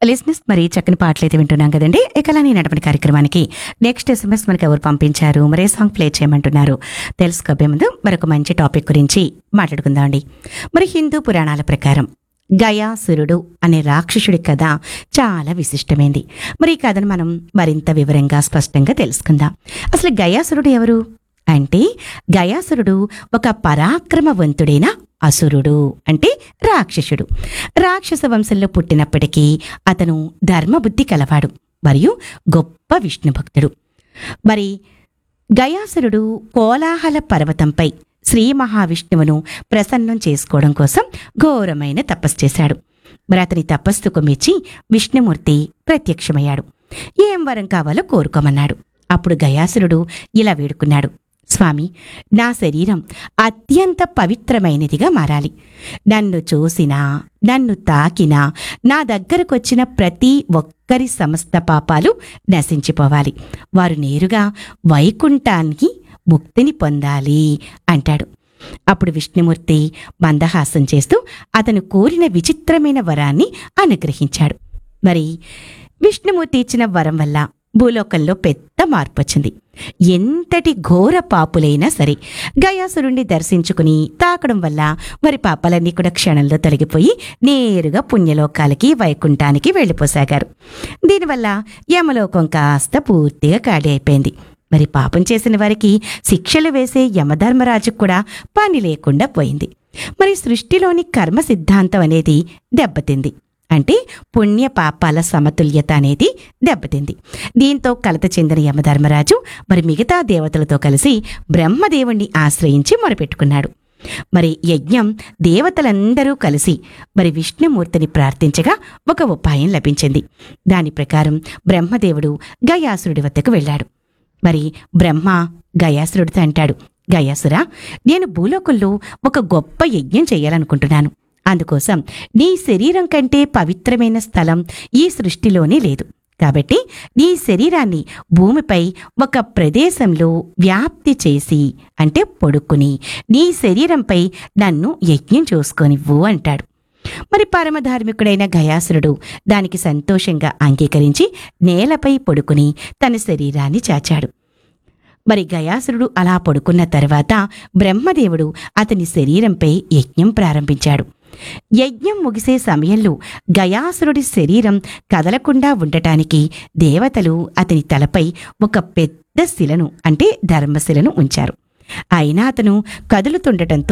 లిస్నెస్ మరి చక్కని పాటలు అయితే వింటున్నాం కదండి ఇక అలా నేనటువంటి కార్యక్రమానికి నెక్స్ట్ ఎస్ఎంఎస్ మనకి ఎవరు పంపించారు మరే సాంగ్ ప్లే చేయమంటున్నారు తెలుసుకోబే ముందు మరొక మంచి టాపిక్ గురించి మాట్లాడుకుందామండి మరి హిందూ పురాణాల ప్రకారం గయాసురుడు అనే రాక్షసుడి కథ చాలా విశిష్టమైంది మరి ఈ కథను మనం మరింత వివరంగా స్పష్టంగా తెలుసుకుందాం అసలు గయాసురుడు ఎవరు అంటే గయాసురుడు ఒక పరాక్రమవంతుడైన అసురుడు అంటే రాక్షసుడు రాక్షస వంశంలో పుట్టినప్పటికీ అతను ధర్మబుద్ధి కలవాడు మరియు గొప్ప విష్ణు భక్తుడు మరి గయాసురుడు కోలాహల పర్వతంపై శ్రీ మహావిష్ణువును ప్రసన్నం చేసుకోవడం కోసం ఘోరమైన తపస్సు చేశాడు మరి అతని తపస్సుకు మెచ్చి విష్ణుమూర్తి ప్రత్యక్షమయ్యాడు ఏం వరం కావాలో కోరుకోమన్నాడు అప్పుడు గయాసురుడు ఇలా వేడుకున్నాడు స్వామి నా శరీరం అత్యంత పవిత్రమైనదిగా మారాలి నన్ను చూసినా నన్ను తాకినా నా దగ్గరకొచ్చిన ప్రతి ఒక్కరి సమస్త పాపాలు నశించిపోవాలి వారు నేరుగా వైకుంఠానికి ముక్తిని పొందాలి అంటాడు అప్పుడు విష్ణుమూర్తి మందహాసం చేస్తూ అతను కోరిన విచిత్రమైన వరాన్ని అనుగ్రహించాడు మరి విష్ణుమూర్తి ఇచ్చిన వరం వల్ల భూలోకంలో పెద్ద మార్పు వచ్చింది ఎంతటి ఘోర పాపులైనా సరే గయాసురుణ్ణి దర్శించుకుని తాకడం వల్ల వారి పాపాలన్నీ కూడా క్షణంలో తొలగిపోయి నేరుగా పుణ్యలోకాలకి వైకుంఠానికి వెళ్ళిపోసాగారు దీనివల్ల యమలోకం కాస్త పూర్తిగా ఖాళీ అయిపోయింది మరి పాపం చేసిన వారికి శిక్షలు వేసే యమధర్మరాజుకు కూడా పని లేకుండా పోయింది మరి సృష్టిలోని కర్మ సిద్ధాంతం అనేది దెబ్బతింది అంటే పుణ్య పాపాల సమతుల్యత అనేది దెబ్బతింది దీంతో కలత చెందిన యమధర్మరాజు మరి మిగతా దేవతలతో కలిసి బ్రహ్మదేవుణ్ణి ఆశ్రయించి మొరపెట్టుకున్నాడు మరి యజ్ఞం దేవతలందరూ కలిసి మరి విష్ణుమూర్తిని ప్రార్థించగా ఒక ఉపాయం లభించింది దాని ప్రకారం బ్రహ్మదేవుడు గయాసురుడి వద్దకు వెళ్ళాడు మరి బ్రహ్మ గయాసురుడితో అంటాడు గయాసురా నేను భూలోకంలో ఒక గొప్ప యజ్ఞం చేయాలనుకుంటున్నాను అందుకోసం నీ శరీరం కంటే పవిత్రమైన స్థలం ఈ సృష్టిలోనే లేదు కాబట్టి నీ శరీరాన్ని భూమిపై ఒక ప్రదేశంలో వ్యాప్తి చేసి అంటే పొడుక్కుని నీ శరీరంపై నన్ను యజ్ఞం చూసుకొనివ్వు అంటాడు మరి పరమధార్మికుడైన గయాసురుడు దానికి సంతోషంగా అంగీకరించి నేలపై పడుకుని తన శరీరాన్ని చాచాడు మరి గయాసురుడు అలా పడుకున్న తర్వాత బ్రహ్మదేవుడు అతని శరీరంపై యజ్ఞం ప్రారంభించాడు యజ్ఞం ముగిసే సమయంలో గయాసురుడి శరీరం కదలకుండా ఉండటానికి దేవతలు అతని తలపై ఒక పెద్ద శిలను అంటే ధర్మశిలను ఉంచారు అయినా అతను కదులుతుండటంతో